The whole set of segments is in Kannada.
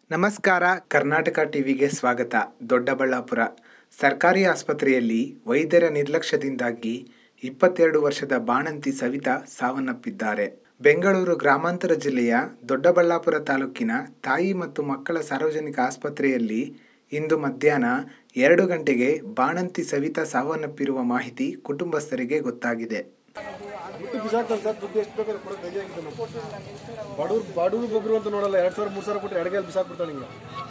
ನಮಸ್ಕಾರ ಕರ್ನಾಟಕ ಟಿವಿಗೆ ಸ್ವಾಗತ ದೊಡ್ಡಬಳ್ಳಾಪುರ ಸರ್ಕಾರಿ ಆಸ್ಪತ್ರೆಯಲ್ಲಿ ವೈದ್ಯರ ನಿರ್ಲಕ್ಷ್ಯದಿಂದಾಗಿ ಇಪ್ಪತ್ತೆರಡು ವರ್ಷದ ಬಾಣಂತಿ ಸವಿತಾ ಸಾವನ್ನಪ್ಪಿದ್ದಾರೆ ಬೆಂಗಳೂರು ಗ್ರಾಮಾಂತರ ಜಿಲ್ಲೆಯ ದೊಡ್ಡಬಳ್ಳಾಪುರ ತಾಲೂಕಿನ ತಾಯಿ ಮತ್ತು ಮಕ್ಕಳ ಸಾರ್ವಜನಿಕ ಆಸ್ಪತ್ರೆಯಲ್ಲಿ ಇಂದು ಮಧ್ಯಾಹ್ನ ಎರಡು ಗಂಟೆಗೆ ಬಾಣಂತಿ ಸವಿತಾ ಸಾವನ್ನಪ್ಪಿರುವ ಮಾಹಿತಿ ಕುಟುಂಬಸ್ಥರಿಗೆ ಗೊತ್ತಾಗಿದೆ ದುಡ್ಡು ಬಿಸಾಕ್ತಾನೆ ಸರ್ ದುಡ್ಡು ಎಷ್ಟು ಬೇಕಾದ್ರೆ ಕೊಡೋಕೆ ರೆಡಿ ಆಗಿದ್ದೆ ನಾವು ಬಡವ್ರು ಬಡವ್ರು ಬಗ್ರು ಅಂತ ನೋಡಲ್ಲ ಎರಡು ಸಾವಿರ ಮೂರು ಸಾವಿರ ಕೊಟ್ಟು ಎಡಗೈಲಿ ಬಿಸಾಕ್ಬಿಡ್ತಾನೆ ಹಿಂಗೆ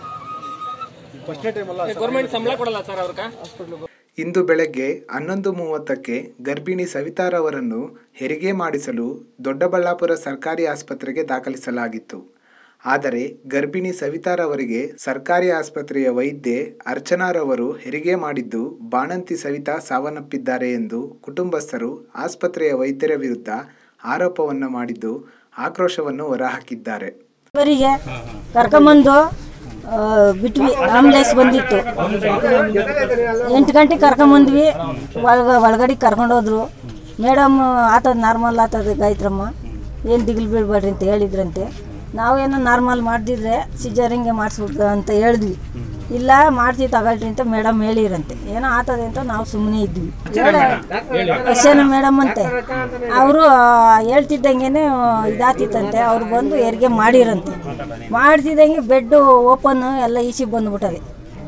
ಫಸ್ಟ್ನೇ ಟೈಮ್ ಅಲ್ಲ ಗೌರ್ಮೆಂಟ್ ಸಂಬಳ ಕೊಡಲ್ಲ ಸರ್ ಅವ್ರಕ ಇಂದು ಬೆಳಗ್ಗೆ ಹನ್ನೊಂದು ಮೂವತ್ತಕ್ಕೆ ಗರ್ಭಿಣಿ ಸವಿತಾರವರನ್ನು ಹೆರಿಗೆ ಮಾಡಿಸಲು ದೊಡ್ಡಬಳ್ಳಾಪುರ ಸರ್ಕಾರಿ ಆಸ್ಪತ್ರೆಗೆ ದಾಖಲಿಸಲಾಗಿತ್ತು ಆದರೆ ಗರ್ಭಿಣಿ ಸವಿತಾರವರಿಗೆ ಸರ್ಕಾರಿ ಆಸ್ಪತ್ರೆಯ ವೈದ್ಯೆ ಅರ್ಚನಾರವರು ಹೆರಿಗೆ ಮಾಡಿದ್ದು ಬಾಣಂತಿ ಸವಿತಾ ಸಾವನ್ನಪ್ಪಿದ್ದಾರೆ ಎಂದು ಕುಟುಂಬಸ್ಥರು ಆಸ್ಪತ್ರೆಯ ವೈದ್ಯರ ವಿರುದ್ಧ ಆರೋಪವನ್ನು ಮಾಡಿದ್ದು ಆಕ್ರೋಶವನ್ನು ಹೊರಹಾಕಿದ್ದಾರೆ ಅವರಿಗೆ ಕರ್ಕೊಂಬಂದು ಆ, ಬಿಟ್ವಿ ಆಂಬುಲೆನ್ಸ್ ಬಂದಿತ್ತು ಎಂಟು ಗಂಟೆಗೆ ಕರ್ಕೊಂಬಂದ್ವಿ ಒಳಗ ಒಳಗಡೆ ಕರ್ಕೊಂಡೋದ್ರು ಮೇಡಮ್ ಆತದ ನಾರ್ಮಲ್ ಆತದ ಗಾಯತ್ರಮ್ಮ ಏನು ದಿಗಿಲು ಬೀಳ್ಬೇಡ್ರಿ ಅಂತ ಹೇಳಿದ್ರಂತೆ ನಾವೇನೋ ನಾರ್ಮಲ್ ಮಾಡ್ದಿದ್ರೆ ಸಿಜರಿಂಗೆ ಮಾಡಿಸ್ಬೇಕು ಅಂತ ಹೇಳಿದ್ವಿ ಇಲ್ಲ ಮಾಡ್ತೀವಿ ತಗೊಳ್ರಿ ಅಂತ ಮೇಡಮ್ ಹೇಳಿರಂತೆ ಏನೋ ಆತದೆ ಅಂತ ನಾವು ಸುಮ್ಮನೆ ಇದ್ವಿ ಯಶನ ಮೇಡಮ್ ಅಂತೆ ಅವರು ಹೇಳ್ತಿದ್ದಂಗೆನೆ ಇದಾತಿತ್ತಂತೆ ಅವ್ರು ಬಂದು ಹೆರಿಗೆ ಮಾಡಿರಂತೆ ಮಾಡ್ತಿದ್ದಂಗೆ ಬೆಡ್ಡು ಓಪನ್ ಎಲ್ಲ ಈಚೆಗೆ ಬಂದ್ಬಿಟ್ಟದೆ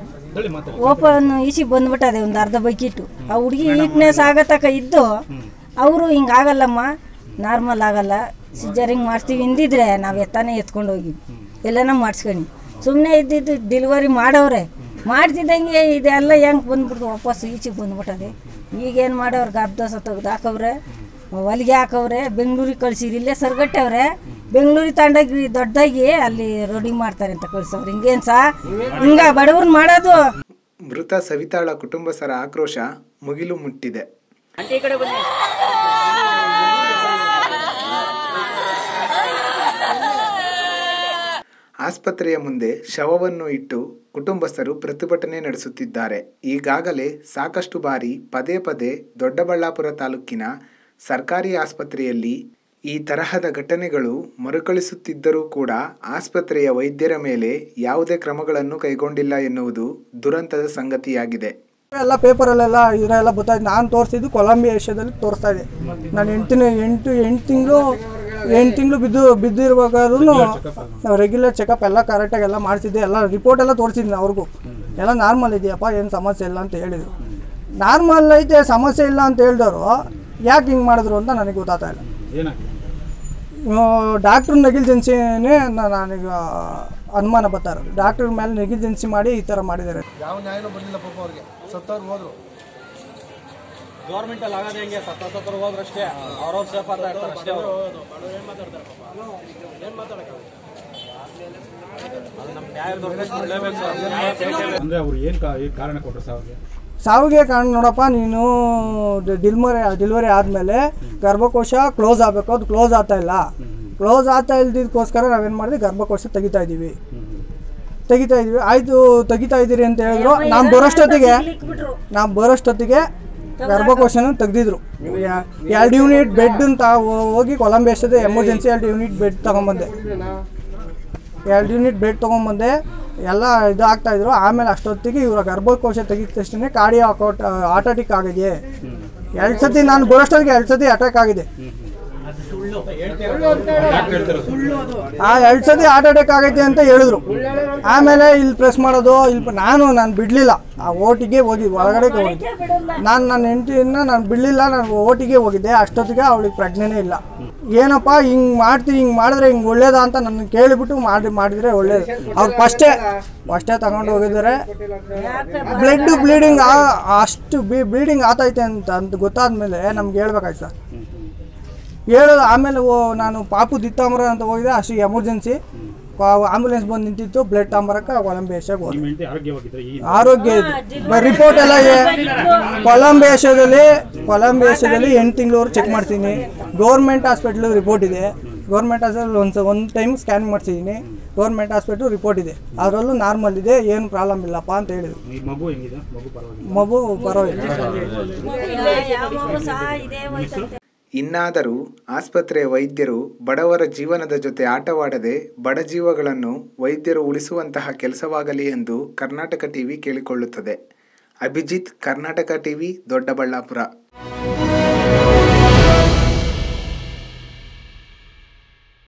ಓಪನ್ ಈಚೆಗೆ ಬಂದ್ಬಿಟ್ಟದೆ ಒಂದು ಅರ್ಧ ಬಕೆಟು ಆ ಹುಡುಗಿ ವೀಕ್ನೆಸ್ ಆಗತಕ್ಕ ಇದ್ದು ಅವರು ಹಿಂಗೆ ಆಗಲ್ಲಮ್ಮ ನಾರ್ಮಲ್ ಆಗಲ್ಲ ಸಿಜರಿಂಗ್ ಮಾಡ್ತೀವಿ ಇಂದಿದ್ರೆ ನಾವು ಎತ್ತಾನೆ ಎತ್ಕೊಂಡು ಹೋಗಿದ್ವಿ ಎಲ್ಲನ ಮಾಡಿಸ್ಕೊಂಡು ಸುಮ್ಮನೆ ಇದ್ದಿದ್ದು ಡೆಲಿವರಿ ಮಾಡವ್ರೆ ಮಾಡ್ತಿದ್ದಂಗೆ ಇದೆಲ್ಲ ಹೆಂಗೆ ಬಂದ್ಬಿಡ್ತು ವಾಪಸ್ ಈಚೆಗೆ ಬಂದ್ಬಿಟ್ಟದೆ ಈಗೇನು ಮಾಡವ್ರೆ ಗರ್ಭದೋಸ ತೆಗ್ದು ಹಾಕವ್ರೆ ಹೊಲಿಗೆ ಹಾಕವ್ರೆ ಬೆಂಗಳೂರಿಗೆ ಕಳ್ಸಿರಿ ಇಲ್ಲೇ ಸರ್ಗಟ್ಟವ್ರೆ ಬೆಂಗಳೂರಿಗೆ ತಗೊಂಡೋಗಿ ದೊಡ್ಡದಾಗಿ ಅಲ್ಲಿ ರೆಡಿ ಮಾಡ್ತಾರೆ ಅಂತ ಕಳ್ಸವ್ರೆ ಹಿಂಗೇನು ಸಾ ಹಿಂಗ ಬಡವ್ರನ್ನ ಮಾಡೋದು ಮೃತ ಸವಿತಾಳ ಕುಟುಂಬಸ್ಥರ ಆಕ್ರೋಶ ಮುಗಿಲು ಮುಟ್ಟಿದೆ ಆಂಟಿ ಈ ಕಡೆ ಬನ್ನಿ ಆಸ್ಪತ್ರೆಯ ಮುಂದೆ ಶವವನ್ನು ಇಟ್ಟು ಕುಟುಂಬಸ್ಥರು ಪ್ರತಿಭಟನೆ ನಡೆಸುತ್ತಿದ್ದಾರೆ ಈಗಾಗಲೇ ಸಾಕಷ್ಟು ಬಾರಿ ಪದೇ ಪದೇ ದೊಡ್ಡಬಳ್ಳಾಪುರ ತಾಲೂಕಿನ ಸರ್ಕಾರಿ ಆಸ್ಪತ್ರೆಯಲ್ಲಿ ಈ ತರಹದ ಘಟನೆಗಳು ಮರುಕಳಿಸುತ್ತಿದ್ದರೂ ಕೂಡ ಆಸ್ಪತ್ರೆಯ ವೈದ್ಯರ ಮೇಲೆ ಯಾವುದೇ ಕ್ರಮಗಳನ್ನು ಕೈಗೊಂಡಿಲ್ಲ ಎನ್ನುವುದು ದುರಂತದ ಸಂಗತಿಯಾಗಿದೆ ಎಲ್ಲ ಪೇಪರಲ್ಲೆಲ್ಲ ಇದರೆಲ್ಲ ಗೊತ್ತಾಯ್ತು ನಾನು ತೋರಿಸಿದ್ದು ಕೊಲಂಬಿಯಾ ಏಷ್ಯಾದಲ್ಲಿ ತೋರಿಸ್ತಾ ಇದೆ ನಾನು ಎಂಟು ಎಂಟು ಎಂಟು ತಿಂಗಳು ಎಂಟು ತಿಂಗಳು ಬಿದ್ದು ಬಿದ್ದಿರ್ಬೇಕಾದ್ರೂ ರೆಗ್ಯುಲರ್ ಚೆಕಪ್ ಎಲ್ಲ ಕರೆಕ್ಟಾಗಿ ಎಲ್ಲ ಮಾಡಿಸಿದ್ದೆ ಎಲ್ಲ ರಿಪೋರ್ಟ್ ಎಲ್ಲ ತೋರಿಸಿದ್ದೀನಿ ಅವ್ರಿಗೂ ಎಲ್ಲ ನಾರ್ಮಲ್ ಇದೆಯಪ್ಪ ಏನು ಸಮಸ್ಯೆ ಇಲ್ಲ ಅಂತ ಹೇಳಿದರು ನಾರ್ಮಲ್ ಐತೆ ಸಮಸ್ಯೆ ಇಲ್ಲ ಅಂತ ಹೇಳಿದವರು ಯಾಕೆ ಹಿಂಗೆ ಮಾಡಿದ್ರು ಅಂತ ನನಗೆ ಗೊತ್ತಾಗ್ತಾ ಇಲ್ಲ ಡಾಕ್ಟ್ರ್ ನೆಗ್ಲಿಜೆನ್ಸಿನೇ ನನಗೆ ಅನುಮಾನ ಬರ್ತಾರೆ ಡಾಕ್ಟ್ರ್ ಮೇಲೆ ನೆಗ್ಲಿಜೆನ್ಸಿ ಮಾಡಿ ಈ ಥರ ಮಾಡಿದ್ದಾರೆ ಯಾವ ನ್ಯಾಯನೂ ಬಂದಿಲ್ಲ ಪಾಪ ಅವ್ರಿಗೆ ಸತ್ತವ್ರು ಹೋದ್ರು ಗೌರ್ಮೆಂಟ್ ಅಲ್ಲಿ ಆಗೋದೇ ಹೆಂಗೆ ಸತ್ತ ಸತ್ತರು ಹೋದ್ರಷ್ಟೇ ಅವ್ರವ್ರು ಸೇಫ್ ಅಂತ ಇರ್ತಾರೆ ಅಷ್ಟೇ ಅವರು ಅದು ನಮ್ಮ ನ್ಯಾಯದವ್ರು ಕೊಡ್ಲೇಬೇಕು ಸರ್. ಅಂದ್ರೆ ಅವ್ರು ಏನ್ ಕಾ- ಏನ್ ಕಾರಣ ಕೊಟ್ರು ಸಾವಿಗೆ ಸಾವಿಗೆ ಕಾರಣ ನೋಡಪ್ಪ ನೀನು ಡೆಲಿವರಿ ಡೆಲಿವರಿ ಆದಮೇಲೆ ಗರ್ಭಕೋಶ ಕ್ಲೋಸ್ ಆಗಬೇಕು ಅದು ಕ್ಲೋಸ್ ಆಗ್ತಾ ಇಲ್ಲ ಕ್ಲೋಸ್ ಆಗ್ತಾ ಇಲ್ದಿದ್ದಕ್ಕೋಸ್ಕರ ನಾವೇನು ಮಾಡಿದ್ವಿ ಗರ್ಭಕೋಶ ತೆಗಿತಾ ಇದ್ದೀವಿ ತೆಗಿತಾ ಇದೀವಿ ಆಯಿತು ತೆಗಿತಾ ಇದ್ದೀರಿ ಅಂತ ಹೇಳಿದ್ರು ನಾವು ಬರೋಷ್ಟೊತ್ತಿಗೆ ನಾವು ಬರೋಷ್ಟೊತ್ತಿಗೆ ಗರ್ಭಕೋಶನ ತೆಗ್ದಿದ್ರು ಯಾ- ಎರಡು ಯೂನಿಟ್ ಬೆಡ್ ಅಂತ ಹೋಗಿ ಕೊಲಂಬೇಸದ ಎಮರ್ಜೆನ್ಸಿ ಎರಡು ಯೂನಿಟ್ ಬೆಡ್ ತಗೊಂಬಂದೆ ಎರಡು ಯೂನಿಟ್ ಬೆಡ್ ತೊಗೊಂಬಂದೆ ಎಲ್ಲ ಇದು ಆಗ್ತಾ ಇದ್ರು ಆಮೇಲೆ ಅಷ್ಟೊತ್ತಿಗೆ ಇವರ ಗರ್ಭಕೋಶ ತೆಗಿದ ತಕ್ಷಣ ಕಾಡಿ ಹಾಕೋಟ್ ಆಟಾಟಿಕ್ ಆಗಿದೆ ಎರಡು ಸತಿ ನಾನು ಬರೋಷ್ಟೊತ್ತಿಗೆ ಎರಡು ಸತಿ ಅಟ್ಯಾಕ್ ಆಗಿದೆ ಆ ಎರಡು ಸತಿ ಹಾರ್ಟ್ ಅಟ್ಯಾಕ್ ಆಗೈತೆ ಅಂತ ಹೇಳಿದ್ರು ಆಮೇಲೆ ಇಲ್ಲಿ ಪ್ರೆಸ್ ಮಾಡೋದು ಇಲ್ಲಿ ಪ- ನಾನು ನಾನು ಬಿಡಲಿಲ್ಲ ಆ ಓಟಿಗೆ ಹೋಗಿ ಒಳಗಡೆ ಹೋಗಿದ್ದೆ ನಾನು ನನ್ನ ಹೆಂಡತಿನ ನಾನು ಬಿಡಲಿಲ್ಲ ನಾನು ಓಟಿಗೆ ಹೋಗಿದ್ದೆ ಅಷ್ಟೊತ್ತಿಗೆ ಅವಳಿಗೆ ಪ್ರಜ್ಞೆನೇ ಇಲ್ಲ ಏನಪ್ಪ ಹಿಂಗೆ ಮಾಡ್ತೀವಿ ಹಿಂಗೆ ಮಾಡಿದ್ರೆ ಹಿಂಗೆ ಒಳ್ಳೇದಾ ಅಂತ ನನ್ನ ಕೇಳಿಬಿಟ್ಟು ಮಾಡಿ ಮಾಡಿದರೆ ಒಳ್ಳೇದು ಅವ್ರು ಫಸ್ಟೇ ಫಸ್ಟೇ ತಗೊಂಡು ಹೋಗಿದ್ದಾರೆ ಬ್ಲಡ್ ಬ್ಲೀಡಿಂಗ್ ಅಷ್ಟು ಬ್ಲೀಡಿಂಗ್ ಆತೈತೆ ಅಂತ ಅಂತ ಗೊತ್ತಾದ್ಮೇಲೆ ನಮ್ಗೆ ಹೇಳ್ಬೇಕಾಯ್ತು ಸರ್ ಹೇಳೋದು ಆಮೇಲೆ ಓ ನಾನು ಪಾಪು ದಿತ್ತಾಂಬರ ಅಂತ ಹೋಗಿದ್ದೆ ಅಷ್ಟು ಎಮರ್ಜೆನ್ಸಿ ಆಂಬುಲೆನ್ಸ್ ಬಂದು ನಿಂತಿತ್ತು ಬ್ಲಡ್ ತಾಂಬರಕ್ಕೆ ಕೊಲಂಬೇಶಾಗ ಹೋದೆ ನಿಮ್ಮ ಹೆಂಡತಿ ಆರೋಗ್ಯವಾಗಿದ್ರೆ ಈ ಆರೋಗ್ಯ ಇದೆ ರಿಪೋರ್ಟ್ ಎಲ್ಲ ಇದೆ ಕೊಲಂಬೇಶದಲ್ಲಿ ಕೊಲಂಬೇಶದಲ್ಲಿ ಎಂಟು ತಿಂಗಳವರೆಗೆ ಚೆಕ್ ಮಾಡ್ತೀನಿ ಗೌರ್ಮೆಂಟ್ ಹಾಸ್ಪಿಟ್ಲ್ ರಿಪೋರ್ಟ್ ಇದೆ ಗೌರ್ಮೆಂಟ್ ಹಾಸ್ಪಿಟಲ್ ಒಂದು ಒಂದು ಟೈಮ್ ಸ್ಕ್ಯಾನ್ ಮಾಡಿಸಿದ್ದೀನಿ ಗೌರ್ಮೆಂಟ್ ಹಾಸ್ಪಿಟ್ಲ್ ರಿಪೋರ್ಟ್ ಇದೆ ಅದರಲ್ಲೂ ನಾರ್ಮಲ್ ಇದೆ ಏನು ಪ್ರಾಬ್ಲಮ್ ಇಲ್ಲಪ್ಪ ಅಂತ ಹೇಳಿದ್ರು ಈ ಮಗು ಹೆಂಗಿದೆ ಮಗು ಪರವಾಗಿಲ್ಲ ಮಗು ಪರವಾಗಿಲ್ಲ ಯಾವ ಮಗು ಸಹ ಇದೇ ಹೋಯ್ತಂತೆ ಇನ್ನಾದರೂ ಆಸ್ಪತ್ರೆಯ ವೈದ್ಯರು ಬಡವರ ಜೀವನದ ಜೊತೆ ಆಟವಾಡದೆ ಬಡ ಜೀವಗಳನ್ನು ವೈದ್ಯರು ಉಳಿಸುವಂತಹ ಕೆಲಸವಾಗಲಿ ಎಂದು ಕರ್ನಾಟಕ ಟಿವಿ ಕೇಳಿಕೊಳ್ಳುತ್ತದೆ ಅಭಿಜಿತ್ ಕರ್ನಾಟಕ ಟಿವಿ ದೊಡ್ಡಬಳ್ಳಾಪುರ